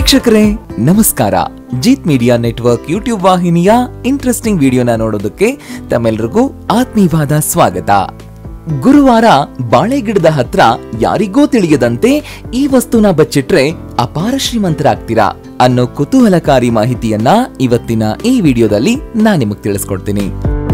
ವೀಕ್ಷಕರೇ ನಮಸ್ಕಾರ Jeet media network YouTube ವಾಹಿನಿಯ ಇಂಟ್ರೆಸ್ಟಿಂಗ್ ವಿಡಿಯೋನ ನೋಡೋದಕ್ಕೆ ತಮ್ಮೆಲ್ರಿಗೂ ಆತ್ಮೀಯವಾದ ಸ್ವಾಗತ ಗುರುವಾರ ಬಾಳೆಗಿಡದ ಹತ್ರ ಯಾರಿಗೂ ತಿಳಿಯದಂತೆ ಈ ವಸ್ತುನ ಬಚ್ಚಿಟ್ರೆ ಅಪಾರ ಶ್ರೀಮಂತರಾಗ್ತೀರಾ ಅನ್ನೋ ಕುತೂಹಲಕಾರಿ ಮಾಹಿತಿಯನ್ನ ಇವತ್ತಿನ ಈ ವಿಡಿಯೋದಲ್ಲಿ ನಾನ್ ನಿಮಗ್ ತಿಳಿಸ್ಕೊಡ್ತೀನಿ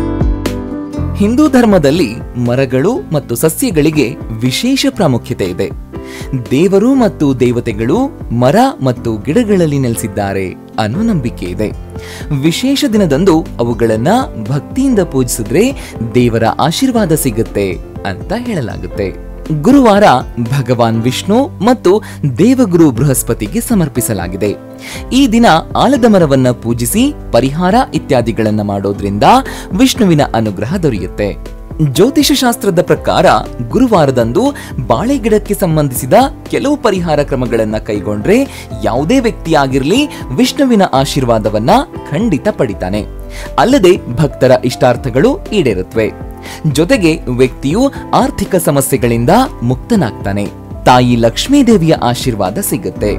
ಹಿಂದೂ ಧರ್ಮದಲ್ಲಿ ಮರಗಳು ಮತ್ತು ಸಸ್ಯಗಳಿಗೆ ವಿಶೇಷ ಪ್ರಾಮುಖ್ಯತೆ ಇದೆ ದೇವರು ಮತ್ತು ದೇವತೆಗಳು ಮರ ಮತ್ತು ಗಿಡಗಳಲ್ಲಿ ನೆಲೆಸಿದ್ದಾರೆ ಅನ್ನೋ ನಂಬಿಕೆ ಇದೆ ವಿಶೇಷ ದಿನದಂದು ಅವುಗಳನ್ನ ಭಕ್ತಿಯಿಂದ ಪೂಜಿಸಿದ್ರೆ ದೇವರ ಆಶೀರ್ವಾದ ಸಿಗುತ್ತೆ ಅಂತ ಹೇಳಲಾಗುತ್ತೆ ಗುರುವಾರ ಭಗವಾನ್ ವಿಷ್ಣು ಮತ್ತು ದೇವಗುರು ಬೃಹಸ್ಪತಿಗೆ ಸಮರ್ಪಿಸಲಾಗಿದೆ ಈ ದಿನ ಆಲದ ಮರವನ್ನ ಪೂಜಿಸಿ ಪರಿಹಾರ ಇತ್ಯಾದಿಗಳನ್ನ ಮಾಡೋದ್ರಿಂದ ವಿಷ್ಣುವಿನ ಅನುಗ್ರಹ ದೊರೆಯುತ್ತೆ ಜ್ಯೋತಿಷ ಶಾಸ್ತ್ರದ ಪ್ರಕಾರ ಗುರುವಾರದಂದು ಬಾಳೆ ಗಿಡಕ್ಕೆ ಸಂಬಂಧಿಸಿದ ಕೆಲವು ಪರಿಹಾರ ಕ್ರಮಗಳನ್ನ ಕೈಗೊಂಡ್ರೆ ಯಾವುದೇ ವ್ಯಕ್ತಿಯಾಗಿರ್ಲಿ ವಿಷ್ಣುವಿನ ಆಶೀರ್ವಾದವನ್ನ ಖಂಡಿತ ಪಡಿತಾನೆ ಅಲ್ಲದೆ ಭಕ್ತರ ಇಷ್ಟಾರ್ಥಗಳು ಈಡೇರುತ್ತವೆ ಜೊತೆಗೆ ವ್ಯಕ್ತಿಯು ಆರ್ಥಿಕ ಸಮಸ್ಯೆಗಳಿಂದ ಮುಕ್ತನಾಗ್ತಾನೆ ತಾಯಿ ಲಕ್ಷ್ಮೀದೇವಿಯ ಆಶೀರ್ವಾದ ಸಿಗುತ್ತೆ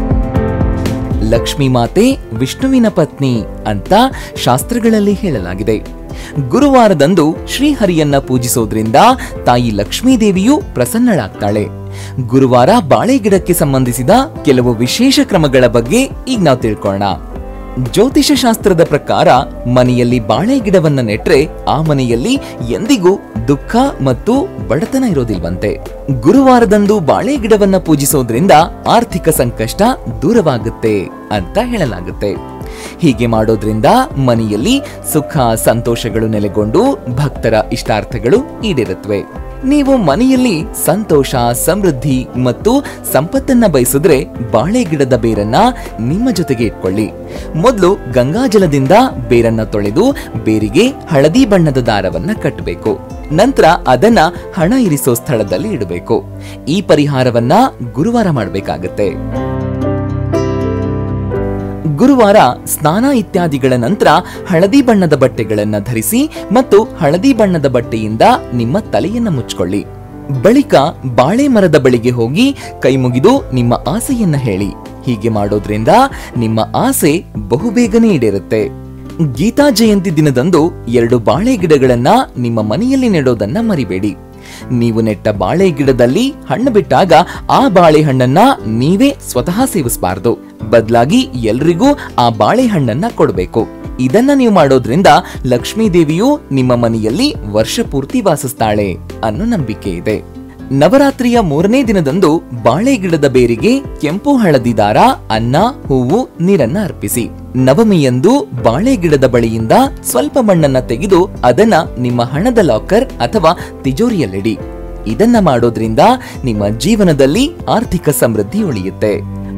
ಲಕ್ಷ್ಮೀ ಮಾತೆ ವಿಷ್ಣುವಿನ ಪತ್ನಿ ಅಂತ ಶಾಸ್ತ್ರಗಳಲ್ಲಿ ಹೇಳಲಾಗಿದೆ ಗುರುವಾರದಂದು ಶ್ರೀಹರಿಯನ್ನ ಪೂಜಿಸೋದ್ರಿಂದ ತಾಯಿ ಲಕ್ಷ್ಮೀದೇವಿಯು ಪ್ರಸನ್ನಳಾಗ್ತಾಳೆ ಗುರುವಾರ ಬಾಳೆ ಗಿಡಕ್ಕೆ ಸಂಬಂಧಿಸಿದ ಕೆಲವು ವಿಶೇಷ ಕ್ರಮಗಳ ಬಗ್ಗೆ ಈಗ ನಾವು ತಿಳ್ಕೊಳ್ಳೋಣ ಜ್ಯೋತಿಷ ಶಾಸ್ತ್ರದ ಪ್ರಕಾರ ಮನೆಯಲ್ಲಿ ಬಾಳೆ ಗಿಡವನ್ನ ನೆಟ್ರೆ ಆ ಮನೆಯಲ್ಲಿ ಎಂದಿಗೂ ದುಃಖ ಮತ್ತು ಬಡತನ ಇರೋದಿಲ್ವಂತೆ ಗುರುವಾರದಂದು ಬಾಳೆ ಗಿಡವನ್ನ ಪೂಜಿಸೋದ್ರಿಂದ ಆರ್ಥಿಕ ಸಂಕಷ್ಟ ದೂರವಾಗುತ್ತೆ ಅಂತ ಹೇಳಲಾಗುತ್ತೆ ಹೀಗೆ ಮಾಡೋದ್ರಿಂದ ಮನೆಯಲ್ಲಿ ಸುಖ ಸಂತೋಷಗಳು ನೆಲೆಗೊಂಡು ಭಕ್ತರ ಇಷ್ಟಾರ್ಥಗಳು ಈಡೇರುತ್ತವೆ ನೀವು ಮನೆಯಲ್ಲಿ ಸಂತೋಷ ಸಮೃದ್ಧಿ ಮತ್ತು ಸಂಪತ್ತನ್ನ ಬಯಸಿದ್ರೆ ಬಾಳೆ ಗಿಡದ ಬೇರನ್ನ ನಿಮ್ಮ ಜೊತೆಗೆ ಇಟ್ಕೊಳ್ಳಿ ಮೊದಲು ಗಂಗಾಜಲದಿಂದ ಬೇರನ್ನ ತೊಳೆದು ಬೇರಿಗೆ ಹಳದಿ ಬಣ್ಣದ ದಾರವನ್ನ ಕಟ್ಟಬೇಕು ನಂತರ ಅದನ್ನ ಹಣ ಇರಿಸೋ ಸ್ಥಳದಲ್ಲಿ ಇಡಬೇಕು ಈ ಪರಿಹಾರವನ್ನ ಗುರುವಾರ ಮಾಡಬೇಕಾಗತ್ತೆ ಗುರುವಾರ ಸ್ನಾನ ಇತ್ಯಾದಿಗಳ ನಂತರ ಹಳದಿ ಬಣ್ಣದ ಬಟ್ಟೆಗಳನ್ನ ಧರಿಸಿ ಮತ್ತು ಹಳದಿ ಬಣ್ಣದ ಬಟ್ಟೆಯಿಂದ ನಿಮ್ಮ ತಲೆಯನ್ನ ಮುಚ್ಕೊಳ್ಳಿ ಬಳಿಕ ಬಾಳೆ ಮರದ ಬಳಿಗೆ ಹೋಗಿ ಕೈ ಮುಗಿದು ನಿಮ್ಮ ಆಸೆಯನ್ನ ಹೇಳಿ ಹೀಗೆ ಮಾಡೋದ್ರಿಂದ ನಿಮ್ಮ ಆಸೆ ಬಹುಬೇಗನೆ ಈಡೇರುತ್ತೆ ಗೀತಾ ಜಯಂತಿ ದಿನದಂದು ಎರಡು ಬಾಳೆ ಗಿಡಗಳನ್ನ ನಿಮ್ಮ ಮನೆಯಲ್ಲಿ ನೆಡೋದನ್ನ ಮರಿಬೇಡಿ ನೀವು ನೆಟ್ಟ ಬಾಳೆ ಗಿಡದಲ್ಲಿ ಹಣ್ಣು ಬಿಟ್ಟಾಗ ಆ ಬಾಳೆಹಣ್ಣನ್ನ ನೀವೇ ಸ್ವತಃ ಸೇವಿಸಬಾರದು ಬದಲಾಗಿ ಎಲ್ರಿಗೂ ಆ ಬಾಳೆಹಣ್ಣನ್ನ ಕೊಡಬೇಕು ಇದನ್ನ ನೀವು ಮಾಡೋದ್ರಿಂದ ಲಕ್ಷ್ಮೀ ದೇವಿಯು ನಿಮ್ಮ ಮನೆಯಲ್ಲಿ ವರ್ಷ ಪೂರ್ತಿ ವಾಸಿಸ್ತಾಳೆ ಅನ್ನೋ ನಂಬಿಕೆ ಇದೆ ನವರಾತ್ರಿಯ ಮೂರನೇ ದಿನದಂದು ಬಾಳೆ ಗಿಡದ ಬೇರಿಗೆ ಕೆಂಪು ಹಳದಿ ದಾರ ಅನ್ನ ಹೂವು ನೀರನ್ನ ಅರ್ಪಿಸಿ ನವಮಿಯಂದು ಬಾಳೆ ಗಿಡದ ಬಳಿಯಿಂದ ಸ್ವಲ್ಪ ಮಣ್ಣನ್ನ ತೆಗೆದು ಅದನ್ನ ನಿಮ್ಮ ಹಣದ ಲಾಕರ್ ಅಥವಾ ತಿಜೋರಿಯಲ್ಲಿಡಿ ಇದನ್ನ ಮಾಡೋದ್ರಿಂದ ನಿಮ್ಮ ಜೀವನದಲ್ಲಿ ಆರ್ಥಿಕ ಸಮೃದ್ಧಿ ಉಳಿಯುತ್ತೆ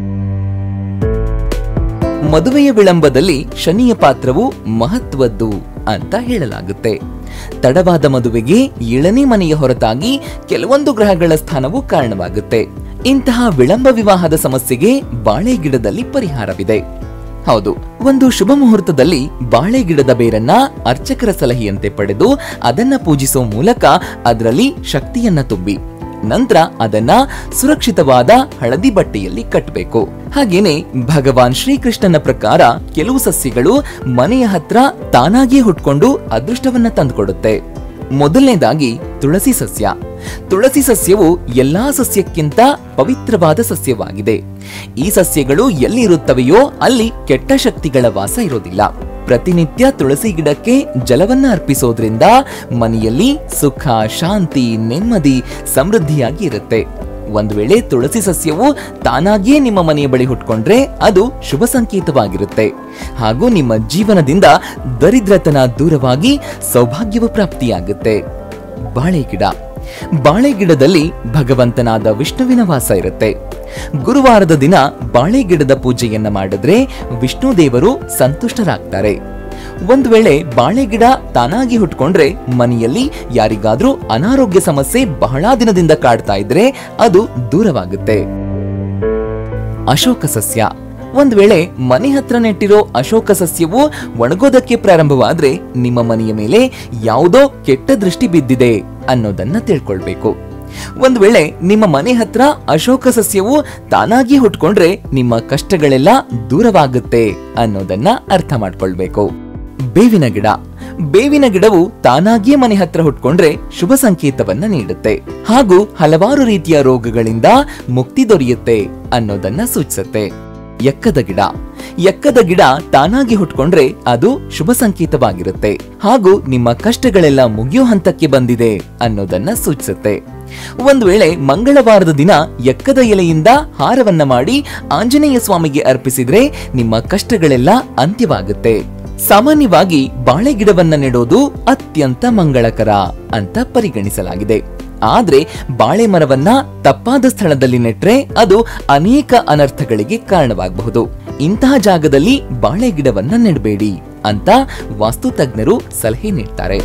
ಮದುವೆಯ ವಿಳಂಬದಲ್ಲಿ ಶನಿಯ ಪಾತ್ರವು ಮಹತ್ವದ್ದು ಅಂತ ಹೇಳಲಾಗುತ್ತೆ ತಡವಾದ ಮದುವೆಗೆ ಏಳನೇ ಮನೆಯ ಹೊರತಾಗಿ ಕೆಲವೊಂದು ಗ್ರಹಗಳ ಸ್ಥಾನವು ಕಾರಣವಾಗುತ್ತೆ ಇಂತಹ ವಿಳಂಬ ವಿವಾಹದ ಸಮಸ್ಯೆಗೆ ಬಾಳೆ ಗಿಡದಲ್ಲಿ ಪರಿಹಾರವಿದೆ ಹೌದು ಒಂದು ಶುಭ ಮುಹೂರ್ತದಲ್ಲಿ ಬಾಳೆ ಗಿಡದ ಬೇರನ್ನ ಅರ್ಚಕರ ಸಲಹೆಯಂತೆ ಪಡೆದು ಅದನ್ನ ಪೂಜಿಸೋ ಮೂಲಕ ಅದರಲ್ಲಿ ಶಕ್ತಿಯನ್ನ ತುಂಬಿ ನಂತರ ಅದನ್ನ ಸುರಕ್ಷಿತವಾದ ಹಳದಿ ಬಟ್ಟೆಯಲ್ಲಿ ಕಟ್ಟಬೇಕು ಹಾಗೇನೆ ಭಗವಾನ್ ಶ್ರೀಕೃಷ್ಣನ ಪ್ರಕಾರ ಕೆಲವು ಸಸ್ಯಗಳು ಮನೆಯ ಹತ್ರ ತಾನಾಗಿಯೇ ಹುಟ್ಕೊಂಡು ಅದೃಷ್ಟವನ್ನ ತಂದುಕೊಡುತ್ತೆ ಮೊದಲನೇದಾಗಿ ತುಳಸಿ ಸಸ್ಯ ತುಳಸಿ ಸಸ್ಯವು ಎಲ್ಲಾ ಸಸ್ಯಕ್ಕಿಂತ ಪವಿತ್ರವಾದ ಸಸ್ಯವಾಗಿದೆ ಈ ಸಸ್ಯಗಳು ಎಲ್ಲಿ ಇರುತ್ತವೆಯೋ ಅಲ್ಲಿ ಕೆಟ್ಟ ಶಕ್ತಿಗಳ ವಾಸ ಇರೋದಿಲ್ಲ ಪ್ರತಿನಿತ್ಯ ತುಳಸಿ ಗಿಡಕ್ಕೆ ಜಲವನ್ನ ಅರ್ಪಿಸೋದ್ರಿಂದ ಮನೆಯಲ್ಲಿ ಸುಖ ಶಾಂತಿ ನೆಮ್ಮದಿ ಸಮೃದ್ಧಿಯಾಗಿ ಇರುತ್ತೆ ಒಂದು ವೇಳೆ ತುಳಸಿ ಸಸ್ಯವು ತಾನಾಗಿಯೇ ನಿಮ್ಮ ಮನೆಯ ಬಳಿ ಹುಟ್ಕೊಂಡ್ರೆ ಅದು ಶುಭ ಸಂಕೇತವಾಗಿರುತ್ತೆ ಹಾಗೂ ನಿಮ್ಮ ಜೀವನದಿಂದ ದರಿದ್ರತನ ದೂರವಾಗಿ ಸೌಭಾಗ್ಯವು ಪ್ರಾಪ್ತಿಯಾಗುತ್ತೆ ಬಾಳೆ ಗಿಡ ಬಾಳೆ ಗಿಡದಲ್ಲಿ ಭಗವಂತನಾದ ವಿಷ್ಣುವಿನ ವಾಸ ಇರುತ್ತೆ ಗುರುವಾರದ ದಿನ ಬಾಳೆ ಗಿಡದ ಪೂಜೆಯನ್ನ ಮಾಡಿದ್ರೆ ವಿಷ್ಣು ದೇವರು ಸಂತುಷ್ಟರಾಗ್ತಾರೆ ಒಂದು ವೇಳೆ ಬಾಳೆ ಗಿಡ ತಾನಾಗಿ ಹುಟ್ಕೊಂಡ್ರೆ ಮನೆಯಲ್ಲಿ ಯಾರಿಗಾದ್ರೂ ಅನಾರೋಗ್ಯ ಸಮಸ್ಯೆ ಬಹಳ ದಿನದಿಂದ ಕಾಡ್ತಾ ಇದ್ರೆ ಅದು ದೂರವಾಗುತ್ತೆ ಅಶೋಕ ಸಸ್ಯ ಒಂದ್ ವೇಳೆ ಮನೆ ಹತ್ರ ನೆಟ್ಟಿರೋ ಅಶೋಕ ಸಸ್ಯವು ಒಣಗೋದಕ್ಕೆ ಪ್ರಾರಂಭವಾದ್ರೆ ನಿಮ್ಮ ಮನೆಯ ಮೇಲೆ ಯಾವುದೋ ಕೆಟ್ಟ ದೃಷ್ಟಿ ಬಿದ್ದಿದೆ ಅನ್ನೋದನ್ನ ತಿಳ್ಕೊಳ್ಬೇಕು ಒಂದು ವೇಳೆ ನಿಮ್ಮ ಮನೆ ಹತ್ರ ಅಶೋಕ ಸಸ್ಯವು ತಾನಾಗಿ ಹುಟ್ಕೊಂಡ್ರೆ ನಿಮ್ಮ ಕಷ್ಟಗಳೆಲ್ಲ ದೂರವಾಗುತ್ತೆ ಅನ್ನೋದನ್ನ ಅರ್ಥ ಮಾಡ್ಕೊಳ್ಬೇಕು ಬೇವಿನ ಗಿಡ ಬೇವಿನ ಗಿಡವು ತಾನಾಗಿಯೇ ಮನೆ ಹತ್ರ ಹುಟ್ಕೊಂಡ್ರೆ ಶುಭ ಸಂಕೇತವನ್ನ ನೀಡುತ್ತೆ ಹಾಗೂ ಹಲವಾರು ರೀತಿಯ ರೋಗಗಳಿಂದ ಮುಕ್ತಿ ದೊರೆಯುತ್ತೆ ಅನ್ನೋದನ್ನ ಸೂಚಿಸುತ್ತೆ ಎಕ್ಕದ ಗಿಡ ಎಕ್ಕದ ಗಿಡ ತಾನಾಗಿ ಹುಟ್ಕೊಂಡ್ರೆ ಅದು ಶುಭ ಸಂಕೇತವಾಗಿರುತ್ತೆ ಹಾಗೂ ನಿಮ್ಮ ಕಷ್ಟಗಳೆಲ್ಲ ಮುಗಿಯೋ ಹಂತಕ್ಕೆ ಬಂದಿದೆ ಅನ್ನೋದನ್ನ ಸೂಚಿಸುತ್ತೆ ಒಂದು ವೇಳೆ ಮಂಗಳವಾರದ ದಿನ ಎಕ್ಕದ ಎಲೆಯಿಂದ ಹಾರವನ್ನ ಮಾಡಿ ಆಂಜನೇಯ ಸ್ವಾಮಿಗೆ ಅರ್ಪಿಸಿದ್ರೆ ನಿಮ್ಮ ಕಷ್ಟಗಳೆಲ್ಲ ಅಂತ್ಯವಾಗುತ್ತೆ ಸಾಮಾನ್ಯವಾಗಿ ಬಾಳೆ ಗಿಡವನ್ನ ನೆಡೋದು ಅತ್ಯಂತ ಮಂಗಳಕರ ಅಂತ ಪರಿಗಣಿಸಲಾಗಿದೆ ಆದ್ರೆ ಬಾಳೆ ಮರವನ್ನ ತಪ್ಪಾದ ಸ್ಥಳದಲ್ಲಿ ನೆಟ್ರೆ ಅದು ಅನೇಕ ಅನರ್ಥಗಳಿಗೆ ಕಾರಣವಾಗಬಹುದು ಇಂತಹ ಜಾಗದಲ್ಲಿ ಬಾಳೆ ಗಿಡವನ್ನ ನೆಡಬೇಡಿ ಅಂತ ವಾಸ್ತು ತಜ್ಞರು ಸಲಹೆ ನೀಡ್ತಾರೆ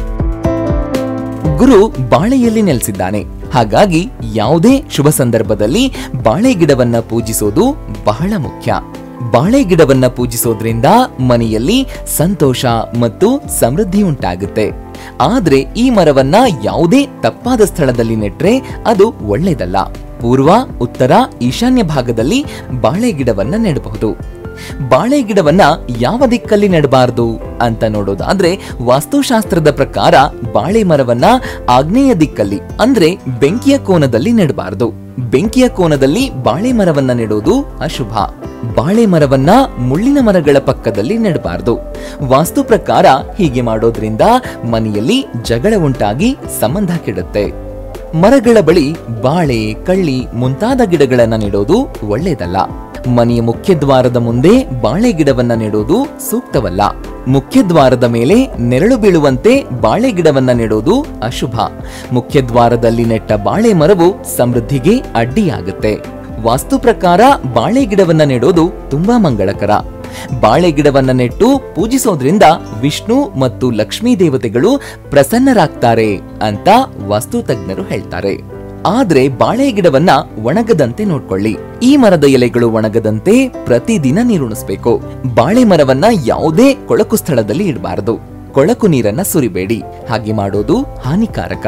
ಗುರು ಬಾಳೆಯಲ್ಲಿ ನೆಲೆಸಿದ್ದಾನೆ ಹಾಗಾಗಿ ಯಾವುದೇ ಶುಭ ಸಂದರ್ಭದಲ್ಲಿ ಬಾಳೆ ಗಿಡವನ್ನ ಪೂಜಿಸೋದು ಬಹಳ ಮುಖ್ಯ ಬಾಳೆ ಗಿಡವನ್ನ ಪೂಜಿಸೋದ್ರಿಂದ ಮನೆಯಲ್ಲಿ ಸಂತೋಷ ಮತ್ತು ಸಮೃದ್ಧಿ ಉಂಟಾಗುತ್ತೆ ಆದ್ರೆ ಈ ಮರವನ್ನ ಯಾವುದೇ ತಪ್ಪಾದ ಸ್ಥಳದಲ್ಲಿ ನೆಟ್ರೆ ಅದು ಒಳ್ಳೆಯದಲ್ಲ ಪೂರ್ವ ಉತ್ತರ ಈಶಾನ್ಯ ಭಾಗದಲ್ಲಿ ಬಾಳೆ ಗಿಡವನ್ನ ನೆಡಬಹುದು ಬಾಳೆ ಗಿಡವನ್ನ ಯಾವ ದಿಕ್ಕಲ್ಲಿ ನೆಡಬಾರದು ಅಂತ ನೋಡೋದಾದ್ರೆ ವಾಸ್ತುಶಾಸ್ತ್ರದ ಪ್ರಕಾರ ಬಾಳೆ ಮರವನ್ನ ಆಗ್ನೇಯ ದಿಕ್ಕಲ್ಲಿ ಅಂದ್ರೆ ಬೆಂಕಿಯ ಕೋನದಲ್ಲಿ ನೆಡಬಾರದು ಬೆಂಕಿಯ ಕೋನದಲ್ಲಿ ಬಾಳೆ ಮರವನ್ನ ನೆಡೋದು ಅಶುಭ ಬಾಳೆ ಮರವನ್ನ ಮುಳ್ಳಿನ ಮರಗಳ ಪಕ್ಕದಲ್ಲಿ ನೆಡಬಾರದು ವಾಸ್ತು ಪ್ರಕಾರ ಹೀಗೆ ಮಾಡೋದ್ರಿಂದ ಮನೆಯಲ್ಲಿ ಜಗಳ ಉಂಟಾಗಿ ಸಂಬಂಧ ಕೆಡುತ್ತೆ ಮರಗಳ ಬಳಿ ಬಾಳೆ ಕಳ್ಳಿ ಮುಂತಾದ ಗಿಡಗಳನ್ನ ನೆಡೋದು ಒಳ್ಳೆಯದಲ್ಲ ಮನೆಯ ಮುಖ್ಯದ್ವಾರದ ಮುಂದೆ ಬಾಳೆ ಗಿಡವನ್ನ ನೆಡೋದು ಸೂಕ್ತವಲ್ಲ ಮುಖ್ಯದ್ವಾರದ ಮೇಲೆ ನೆರಳು ಬೀಳುವಂತೆ ಬಾಳೆ ಗಿಡವನ್ನ ನೆಡೋದು ಅಶುಭ ಮುಖ್ಯದ್ವಾರದಲ್ಲಿ ನೆಟ್ಟ ಬಾಳೆ ಮರವು ಸಮೃದ್ಧಿಗೆ ಅಡ್ಡಿಯಾಗುತ್ತೆ ವಾಸ್ತು ಪ್ರಕಾರ ಬಾಳೆ ಗಿಡವನ್ನ ನೆಡೋದು ತುಂಬಾ ಮಂಗಳಕರ ಬಾಳೆ ಗಿಡವನ್ನ ನೆಟ್ಟು ಪೂಜಿಸೋದ್ರಿಂದ ವಿಷ್ಣು ಮತ್ತು ಲಕ್ಷ್ಮೀ ದೇವತೆಗಳು ಪ್ರಸನ್ನರಾಗ್ತಾರೆ ಅಂತ ವಾಸ್ತು ತಜ್ಞರು ಹೇಳ್ತಾರೆ ಆದ್ರೆ ಬಾಳೆ ಗಿಡವನ್ನ ಒಣಗದಂತೆ ನೋಡ್ಕೊಳ್ಳಿ ಈ ಮರದ ಎಲೆಗಳು ಒಣಗದಂತೆ ಪ್ರತಿದಿನ ನೀರುಣಿಸ್ಬೇಕು ಬಾಳೆ ಮರವನ್ನ ಯಾವುದೇ ಕೊಳಕು ಸ್ಥಳದಲ್ಲಿ ಇಡಬಾರದು ಕೊಳಕು ನೀರನ್ನ ಸುರಿಬೇಡಿ ಹಾಗೆ ಮಾಡೋದು ಹಾನಿಕಾರಕ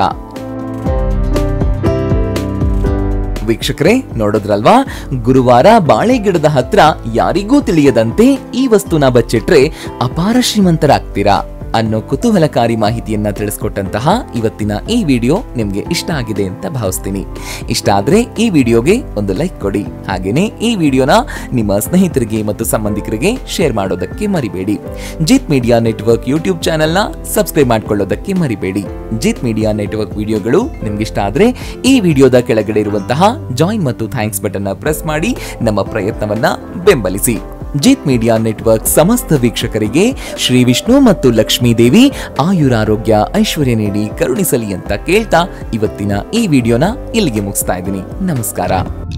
ವೀಕ್ಷಕರೇ ನೋಡಿದ್ರಲ್ವಾ ಗುರುವಾರ ಬಾಳೆ ಗಿಡದ ಹತ್ರ ಯಾರಿಗೂ ತಿಳಿಯದಂತೆ ಈ ವಸ್ತುನ ಬಚ್ಚಿಟ್ರೆ ಅಪಾರ ಶ್ರೀಮಂತರಾಗ್ತೀರಾ ಅನ್ನೋ ಕುತೂಹಲಕಾರಿ ಮಾಹಿತಿಯನ್ನ ತಿಳಿಸ್ಕೊಟ್ಟಂತಹ ಇವತ್ತಿನ ಈ ವಿಡಿಯೋ ನಿಮ್ಗೆ ಇಷ್ಟ ಆಗಿದೆ ಅಂತ ಭಾವಿಸ್ತೀನಿ ಇಷ್ಟ ಆದ್ರೆ ಈ ವಿಡಿಯೋಗೆ ಒಂದು ಲೈಕ್ ಕೊಡಿ ಹಾಗೇನೆ ಈ ವಿಡಿಯೋನ ನಿಮ್ಮ ಸ್ನೇಹಿತರಿಗೆ ಮತ್ತು ಸಂಬಂಧಿಕರಿಗೆ ಶೇರ್ ಮಾಡೋದಕ್ಕೆ ಮರಿಬೇಡಿ ಜಿತ್ ಮೀಡಿಯಾ ನೆಟ್ವರ್ಕ್ ಯೂಟ್ಯೂಬ್ ಚಾನೆಲ್ನ ಸಬ್ಸ್ಕ್ರೈಬ್ ಮಾಡ್ಕೊಳ್ಳೋದಕ್ಕೆ ಮರಿಬೇಡಿ ಜಿತ್ ಮೀಡಿಯಾ ನೆಟ್ವರ್ಕ್ ವಿಡಿಯೋಗಳು ನಿಮ್ಗೆ ಇಷ್ಟ ಆದ್ರೆ ಈ ವಿಡಿಯೋದ ಕೆಳಗಡೆ ಇರುವಂತಹ ಜಾಯಿನ್ ಮತ್ತು ಥ್ಯಾಂಕ್ಸ್ ಬಟನ್ ಪ್ರೆಸ್ ಮಾಡಿ ನಮ್ಮ ಪ್ರಯತ್ನವನ್ನ ಬೆಂಬಲಿಸಿ ಜಿತ್ ಮೀಡಿಯಾ ನೆಟ್ವರ್ಕ್ ಸಮಸ್ತ ವೀಕ್ಷಕರಿಗೆ ಶ್ರೀ ವಿಷ್ಣು ಮತ್ತು ಲಕ್ಷ್ಮೀ ದೇವಿ ಆಯುರಾರೋಗ್ಯ ಐಶ್ವರ್ಯ ನೀಡಿ ಕರುಣಿಸಲಿ ಅಂತ ಕೇಳ್ತಾ ಇವತ್ತಿನ ಈ ವಿಡಿಯೋನ ಇಲ್ಲಿಗೆ ಮುಗಿಸ್ತಾ ಇದ್ದೀನಿ ನಮಸ್ಕಾರ